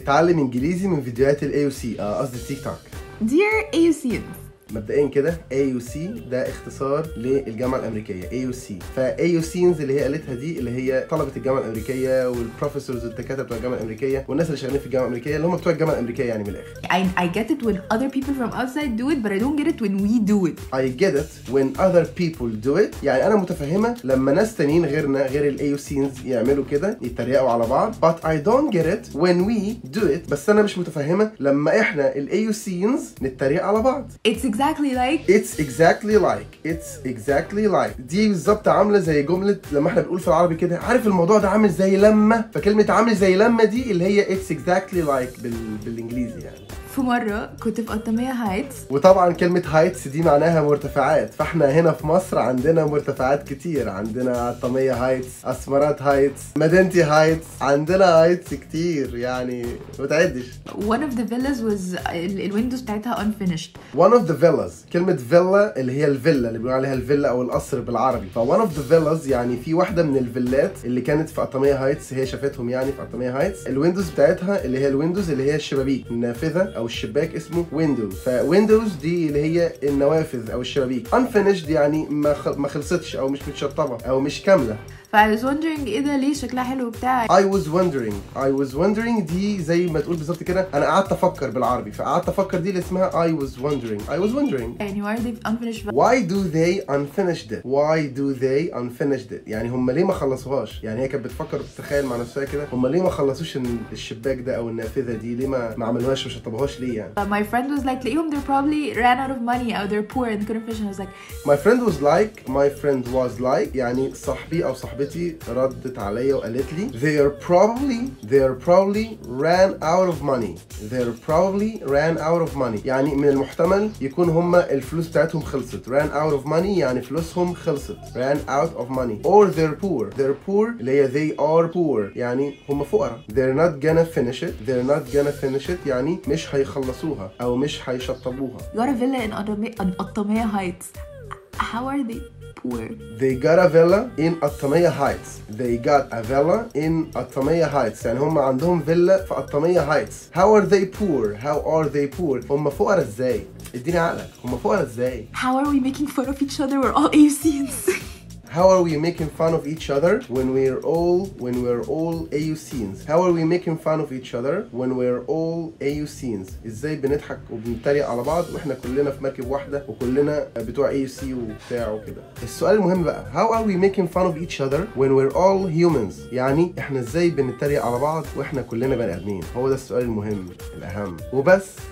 اتعلم انجليزي من فيديوهات الاي او سي قصدي تيك توك Dear AUCians مبدئيا كده AUC ده اختصار للجامعه الامريكيه AUC فAUCians اللي هي قالتها دي اللي هي طلبه الجامعه الامريكيه والبروفيسورز والدكاتره بتوع الجامعه الامريكيه والناس اللي شغالين في الجامعه الامريكيه اللي هم بتوع الجامعه الامريكيه يعني من الاخر I, I get it when other people from outside do it but I don't get it when we do it I get it when other people do it يعني انا متفهمه لما ناس تانيين غيرنا غير الايوسينز يعملوا كده يتريقوا على بعض but I don't get it when we do it بس انا مش متفهمه لما احنا الايوسينز نتريق على بعض It's exactly like It's exactly like It's exactly like دي بالظبط عامله زي جمله لما احنا بنقول في العربي كده عارف الموضوع ده عامل زي لما فكلمه عامل زي لما دي اللي هي It's exactly like بال... بالانجليزي يعني في مرة كنت في قطامية هايتس وطبعا كلمة هايتس دي معناها مرتفعات فاحنا هنا في مصر عندنا مرتفعات كتير عندنا عطامية هايتس اسمرات هايتس مدينتي هايتس عندنا هايتس كتير يعني ما تعدش one of the villas was ال- الويندوز بتاعتها unfinished one of the villas كلمة فيلا اللي هي الفيلا اللي بيقولوا عليها الفيلا او القصر بالعربي ف one of the villas يعني في واحدة من الفيلات اللي كانت في قطامية هايتس هي شافتهم يعني في قطامية هايتس الويندوز بتاعتها اللي هي الويندوز اللي هي الشبابيك النافذة او الشباك اسمه ويندوز فويندوز دي اللي هي النوافذ او الشبابيك unfinished يعني ما خ- ما خلصتش او مش متشطبة او مش كاملة ف I was wondering ايه ده ليه شكلها حلو بتاع I was wondering I was wondering دي زي ما تقول بالظبط كده انا قعدت افكر بالعربي فقعدت افكر دي اللي اسمها I was wondering I was wondering يعني why are they unfinished Why do they unfinished it? Why do they unfinished it? يعني هم ليه ما خلصوهاش؟ يعني هي كانت بتفكر وبتتخيل مع نفسها كده هم ليه ما خلصوش ال- الشباك ده او النافذه دي؟ ليه ما ما عملوهاش وما شطبوهاش ليه يعني؟ But my friend was like تلاقيهم they're probably ran out of money or they're poor and couldn't finish and I was like My friend was like my friend was like يعني صاحبي او صاحبتي ردت عليا وقالت لي they're probably they're probably ran out of money they're probably ran out of money يعني من المحتمل يكون هم الفلوس بتاعتهم خلصت ran out of money يعني فلوسهم خلصت ran out of money or they're poor they're poor اللي هي they are poor يعني هم فقراء they're not gonna finish it they're not gonna finish it يعني مش هيخلصوها او مش هيشطبوها you got a villa in Ottomi- in قطامية heights how are they poor They got a villa in Atamaya Heights. They got a villa in Atamaya Heights. يعني هم عندهم فيلا في Atamaya Heights. How are they poor? How are they poor? هم فقراء ازاي؟ اديني عقلك، هم فقراء ازاي؟ how are we making fun of each other we're all AUCs How are we making fun of each other when we're all when we're all AUCs? How are we making fun of each other when we're all AUCs? ازاي بنضحك وبنتريق على بعض واحنا كلنا في مركب واحده وكلنا بتوع AUC وبتاع وكده. السؤال المهم بقى How are we making fun of each other when we're all humans? يعني احنا ازاي بنتريق على بعض واحنا كلنا بني ادمين؟ هو ده السؤال المهم الاهم وبس